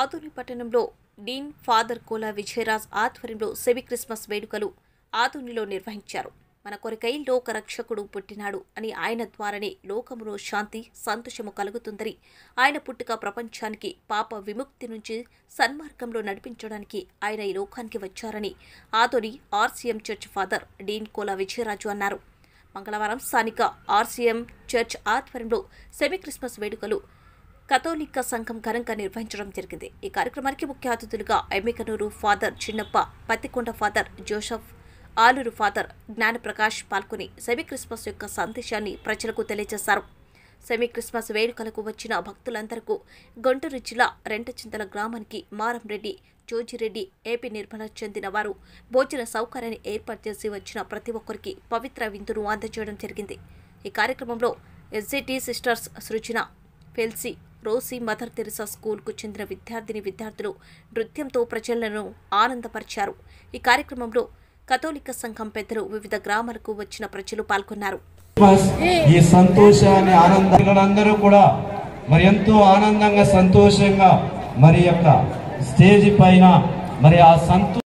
ఆదోని పట్టణంలో డీన్ ఫాదర్ కోలా విజయరాజ్ ఆధ్వర్యంలో సెవి క్రిస్మస్ వేడుకలు ఆదోనిలో నిర్వహించారు మన కొరకై లోక రక్షకుడు పుట్టినాడు అని ఆయన ద్వారానే లోకములో శాంతి సంతోషము కలుగుతుందని ఆయన పుట్టుక ప్రపంచానికి పాప విముక్తి నుంచి సన్మార్గంలో నడిపించడానికి ఆయన ఈ లోకానికి వచ్చారని Adoni RCM church father dean Kola Vijayaraju అన్నారు మంగళవారం స్థానిక ఆర్సీఎం చర్చ్ ఆధ్వర్యంలో సెమీ క్రిస్మస్ వేడుకలు కథోలిక సంఘం ఘనంగా నిర్వహించడం జరిగింది ఈ కార్యక్రమానికి ముఖ్య అతిథులుగా Emmiganur father Chinnappa Pattikonda father Joseph Aluru father Gnanaprakash పాల్గొని సెమీ క్రిస్మస్ యొక్క సందేశాన్ని ప్రజలకు తెలియజేశారు సెమీ క్రిస్మస్ వేడుకలకు వచ్చిన భక్తులందరకు గుంటూరు జిల్లా రెంటచింతల గ్రామానికి మారంరెడ్డి జోజిరెడ్డి ఏపీ నిర్మల చెందిన వారు భోజన సౌకర్యాన్ని ఏర్పాటు చేసి వచ్చిన ప్రతి ఒక్కరికి పవిత్ర విందును అందజేయడం జరిగింది ఈ కార్యక్రమంలో SGT sisters Srujana Felcy Rosy Mother Teresa స్కూల్కు చెందిన విద్యార్థిని విద్యార్థులు నృత్యంతో ప్రజలను ఆనందపరిచారు ఈ కార్యక్రమంలో కథోలిక సంఘం పెద్దలు వివిధ గ్రామాలకు వచ్చిన ప్రజలు పాల్గొన్నారు క్రిస్మస్ ఈ సంతోషాన్ని ఆనందంగా అందరూ కూడా మరి ఎంతో ఆనందంగా సంతోషంగా మరి యొక్క స్టేజ్ పైన మరి ఆ సంతో